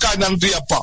அக்கினிக்காய் நன்றி அப்பா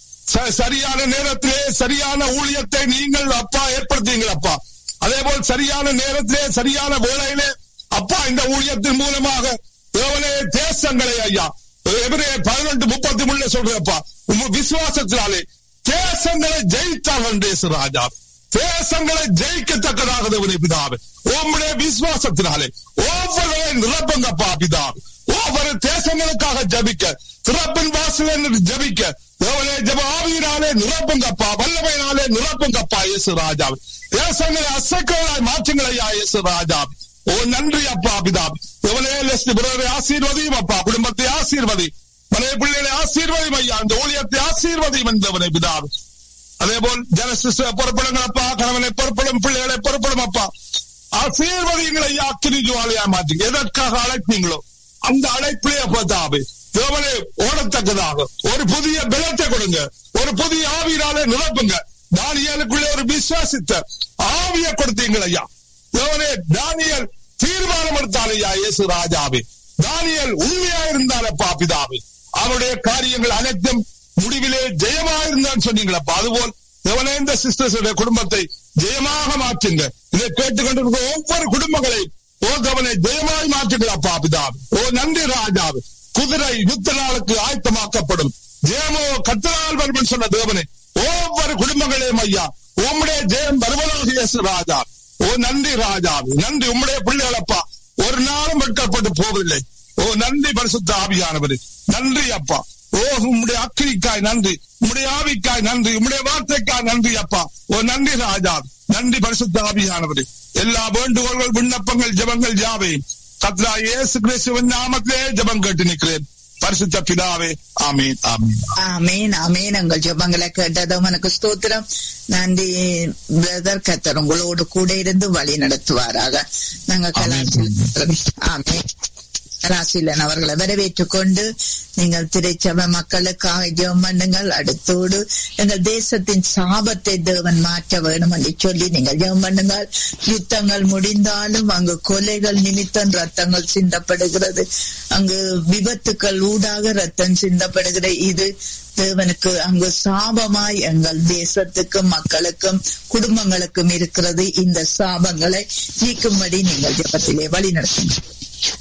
ச- சரியான நேரத்திலே சரியான ஊழியத்தை நீங்கள் அப்பா ஏற்படுத்தீங்கள் அப்பா அதே போல் சரியான நேரத்திலே சரியான வேளையிலே அப்பா இந்த ஊழியத்தின் மூலமாக தேவனே தேசங்களை ஐயா எவரே பதினெட்டு முப்பத்தி மூணுல சொல்றப்பா உங்க விசுவாசத்தினாலே தேசங்களை ஜெயித்தார்கள் தேச ராஜா தேசங்களை ஜெயிக்கத்தக்கதாக தேவனே பிதாவே உம்முடைய விசுவாசத்தினாலே ஒவ்வொருவரை நிரப்புங்கப்பா பிதாவே ஒவ்வொரு தேசங்களுக்காக ஜபிக்க திறப்பின் வாசல் ஜபிக்க தேவனே ஜப ஆவியினாலே நிரப்புங்கப்பா வல்லமையினாலே நிரப்புங்கப்பா இயேசு ராஜா தேசங்களை அசைக்கலாய் மாற்றுங்களையா இயேசு ராஜா ஓ நன்றி அப்பா பிதாவே தேவனே லெஸ்ட் பிரதரை ஆசீர்வதியும் அப்பா குடும்பத்தை ஆசீர்வதி மனைவி பிள்ளைகளை ஆசீர்வதியும் ஐயா இந்த ஊழியத்தை ஆசீர்வதியும் என்றவனை பிதாவே அதே போல் ஜனசிஸ்ட பொறுப்படுங்கள் அப்பா கணவனை பொறுப்படும் பிள்ளைகளை பொறுப்படும் அப்பா ஆசீர்வதிங்களை ஐயா அக்கினி ஜுவாலையா மாற்றி எதற்காக அழைப்பீங்களோ அந்த அழைப்பிலே அப்பதாவே தேவனே ஓடத்தக்கதாக ஒரு புதிய பலத்தை கொடுங்க ஒரு புதிய ஆவியினாலே நிரப்புங்க தானியலுக்குள்ளே ஒரு விசுவாசித்த ஆவியை கொடுத்தீங்கள் ஐயா தேவனே தானியல் தீர்மானம் எடுத்தால் ஐயா இயேசு ராஜாவே தானியல் உண்மையா இருந்தாலப்பா பிதாவே அவருடைய காரியங்கள் அனைத்தும் முடிவிலே ஜெயமா இருந்தான்னு சொன்னீங்களப்பா அதுபோல் தேவனே இந்த சிஸ்டர்ஸுடைய குடும்பத்தை ஜெயமாக மாற்றுங்க இதை கேட்டுக்கொண்டிருக்கிற ஒவ்வொரு குடும்பங்களையும் ஓ தேவனை ஜெயமாய் மாற்றுங்களப்பா பிதாவே ஓ நன்றி ராஜாவே குதிரை யுத்த நாளுக்கு ஆயத்தமாக்கப்படும் ஜெயமோ கத்தனால் வரும் சொன்ன தேவனே ஒவ்வொரு குடும்பங்களையும் ஐயா உம்முடைய ஜெயம் வருவதாக இயேசு ராஜா ஓ நன்றி ராஜா நன்றி உம்முடைய பிள்ளைகளப்பா ஒரு நாளும் வெட்கப்பட்டு போவதில்லை ஓ நன்றி பரிசுத்த ஆவியானவரே நன்றி அப்பா ஓ உம்முடைய அக்கினிக்காய் நன்றி உம்முடைய ஆவிக்காய் நன்றி உம்முடைய வார்த்தைக்காய் நன்றி அப்பா ஓ நன்றி ராஜா நன்றி பரிசுத்த ஆவியானவரே எல்லா வேண்டுகோள்கள் விண்ணப்பங்கள் ஜெபங்கள் யாவை கத்ரா இயேசு கிறிஸ்துவின் நாமத்திலே ஜெபம் கேட்டு நிற்கிறேன் பரிசுத்த பிதாவே ஆமீன் ஆமீன் ஆமீன் ஆமீன் உங்கள் ஜெபங்களை கேட்டதும் எனக்கு ஸ்தோத்திரம் நன்றி பிரதர் கத்தர் உங்களோடு கூட இருந்து வழி நடத்துவாராக நாங்க கலாச்சாரம் ஆமீன் ராசிலன் அவர்களை வரவேற்றுக் கொண்டு நீங்கள் திரைச்சபை மக்களுக்காக ஜெபம் பண்ணுங்கள் அடுத்தோடு எங்கள் தேசத்தின் சாபத்தை தேவன் மாற்ற வேணும் என்று சொல்லி நீங்கள் ஜெபம் பண்ணுங்கள் யுத்தங்கள் முடிந்தாலும் அங்கு கொலைகள் நிமித்தம் ரத்தங்கள் சிந்தப்படுகிறது அங்கு விபத்துக்கள் ஊடாக ரத்தம் சிந்தப்படுகிறது இது தேவனுக்கு அங்கு சாபமாய் எங்கள் தேசத்துக்கும் மக்களுக்கும் குடும்பங்களுக்கும் இருக்கிறது இந்த சாபங்களை நீக்கும்படி நீங்கள் ஜெபத்திலே வழி நடத்துங்கள்